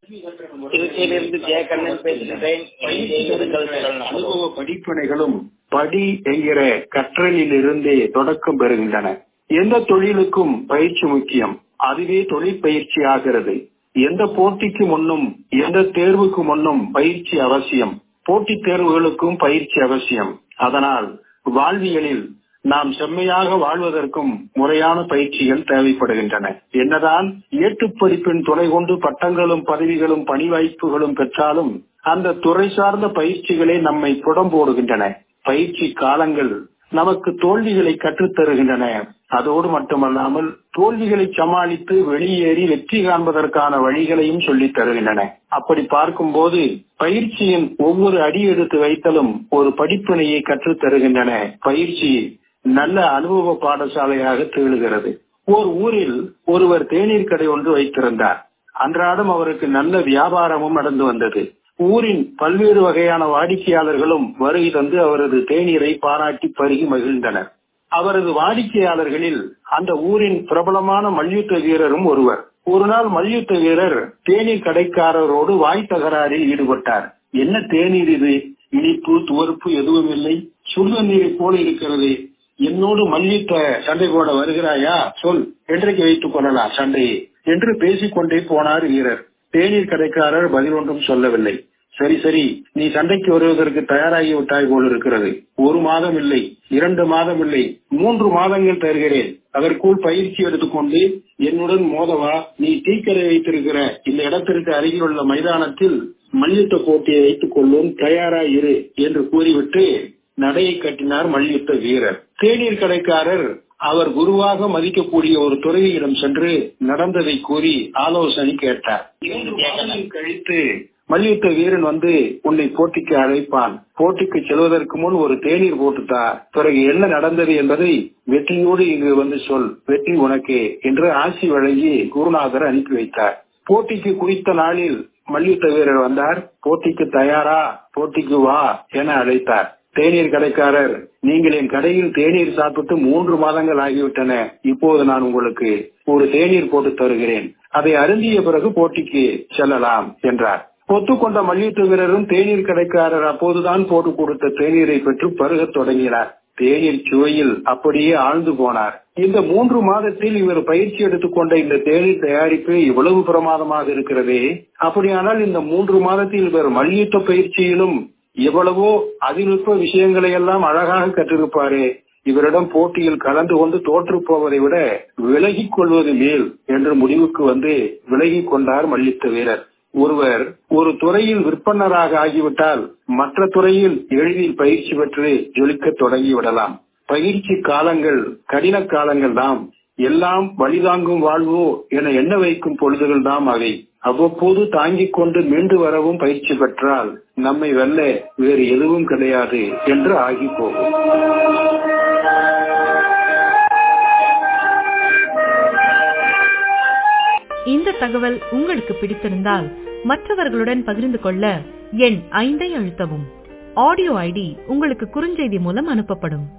திருச்சியிலிருந்து ஜெயகண்ணன் பேசுகிறேன் அனுபவ படிப்பினைகளும் படி என்கிற கற்றலில் இருந்தே தொடக்கம் பெறுகின்றன எந்த தொழிலுக்கும் பயிற்சி முக்கியம் அதுவே தொழில் பயிற்சி ஆகிறது எந்த போட்டிக்கு முன்னும் எந்த தேர்வுக்கு முன்னும் பயிற்சி அவசியம் போட்டித் தேர்வுகளுக்கும் பயிற்சி அவசியம் அதனால் வாழ்வியலில் நாம் செம்மையாக வாழ்வதற்கும் முறையான பயிற்சிகள் தேவைப்படுகின்றன என்னதான் ஏட்டுப்படிப்பின் துணை கொண்டு பட்டங்களும் பதவிகளும் பணி வாய்ப்புகளும் பெற்றாலும் அந்த துறை சார்ந்த பயிற்சிகளே நம்மை புடம் போடுகின்றன பயிற்சி காலங்கள் நமக்கு தோல்விகளை கற்றுத் தருகின்றன அதோடு மட்டுமல்லாமல் தோல்விகளை சமாளித்து வெளியேறி வெற்றி காண்பதற்கான வழிகளையும் சொல்லித் தருகின்றன அப்படி பார்க்கும்போது பயிற்சியின் ஒவ்வொரு அடி எடுத்து வைத்தலும் ஒரு படிப்பினையை கற்றுத் தருகின்றன பயிற்சி நல்ல அனுபவ பாடசாலையாக திகழ்கிறது ஓர் ஊரில் ஒருவர் தேநீர் கடை ஒன்று வைத்திருந்தார் அன்றாடம் அவருக்கு நல்ல வியாபாரமும் நடந்து வந்தது ஊரின் பல்வேறு வகையான வாடிக்கையாளர்களும் வருகை தந்து அவரது தேநீரை பாராட்டி பருகி மகிழ்ந்தனர் அவரது வாடிக்கையாளர்களில் அந்த ஊரின் பிரபலமான மல்யுத்த வீரரும் ஒருவர் ஒரு நாள் மல்யுத்த வீரர் தேநீர் கடைக்காரரோடு வாய் தகராறில் ஈடுபட்டார் என்ன தேநீர் இது இனிப்பு துவர்ப்பு எதுவும் இல்லை சுடுதண்ணீரை போல இருக்கிறது என்னோடு மல்யுத்த சண்டை போட வருகிறாயா சொல் என்றைக்கு வைத்துக் கொள்ளலாம் சண்டையை என்று பேசிக்கொண்டே போனார் வீரர் தேநீர் கடைக்காரர் பதில் ஒன்றும் சொல்லவில்லை சரி சரி நீ சண்டைக்கு வருவதற்கு தயாராகி விட்டாய் போல் இருக்கிறது ஒரு மாதம் இல்லை இரண்டு மாதம் இல்லை மூன்று மாதங்கள் தருகிறேன் அதற்குள் பயிற்சி எடுத்துக்கொண்டு என்னுடன் மோதவா நீ டீக்கரை வைத்திருக்கிற இந்த இடத்திற்கு அருகில் உள்ள மைதானத்தில் மல்யுத்த போட்டியை வைத்துக் கொள்ளும் தயாராயிரு என்று கூறிவிட்டு நடையை கட்டினார் மல்யுத்த வீரர் தேநீர் கடைக்காரர் அவர் குருவாக மதிக்கக்கூடிய ஒரு துறையிடம் சென்று நடந்ததை கூறி ஆலோசனை கேட்டார் கழித்து மல்யுத்த வீரன் வந்து உன்னை போட்டிக்கு அழைப்பான் போட்டிக்கு செல்வதற்கு முன் ஒரு தேநீர் போட்டுத்தா பிறகு என்ன நடந்தது என்பதை வெற்றியோடு இங்கு வந்து சொல் வெற்றி உனக்கே என்று ஆசி வழங்கி குருநாதர் அனுப்பி வைத்தார் போட்டிக்கு குறித்த நாளில் மல்யுத்த வீரர் வந்தார் போட்டிக்கு தயாரா போட்டிக்கு வா என அழைத்தார் தேநீர் கடைக்காரர் நீங்கள் என் கடையில் தேநீர் சாப்பிட்டு மூன்று மாதங்கள் ஆகிவிட்டன இப்போது நான் உங்களுக்கு ஒரு தேநீர் போட்டு தருகிறேன் அதை அருந்திய பிறகு போட்டிக்கு செல்லலாம் என்றார் ஒத்துக்கொண்ட மல்யுத்த வீரரும் தேநீர் கடைக்காரர் அப்போதுதான் போட்டு கொடுத்த தேநீரை பெற்று பருகத் தொடங்கினார் தேநீர் சுவையில் அப்படியே ஆழ்ந்து போனார் இந்த மூன்று மாதத்தில் இவர் பயிற்சி எடுத்துக்கொண்ட இந்த தேநீர் தயாரிப்பு இவ்வளவு பிரமாதமாக இருக்கிறதே அப்படியானால் இந்த மூன்று மாதத்தில் இவர் மல்யுத்த பயிற்சியிலும் எவ்வளவோ அதிநுட்ப விஷயங்களை எல்லாம் அழகாக கற்றிருப்பாரே இவரிடம் போட்டியில் கலந்து கொண்டு தோற்று போவதை விட விலகிக் கொள்வது மேல் என்ற முடிவுக்கு வந்து விலகிக் கொண்டார் மல்யுத்த வீரர் ஒருவர் ஒரு துறையில் விற்பனராக ஆகிவிட்டால் மற்ற துறையில் எளிதில் பயிற்சி பெற்று ஜொலிக்க தொடங்கி விடலாம் பயிற்சி காலங்கள் கடின காலங்கள் தாம் எல்லாம் வழிதாங்கும் வாழ்வோ என எண்ண வைக்கும் பொழுதுகள் தாம் அவை அவ்வப்போது தாங்கிக் கொண்டு மீண்டு வரவும் பயிற்சி பெற்றால் நம்மை வெல்ல வேறு எதுவும் கிடையாது என்று ஆகி போகும் இந்த தகவல் உங்களுக்கு பிடித்திருந்தால் மற்றவர்களுடன் பகிர்ந்து கொள்ள எண் ஐந்தை அழுத்தவும் ஆடியோ ஐடி உங்களுக்கு குறுஞ்செய்தி மூலம் அனுப்பப்படும்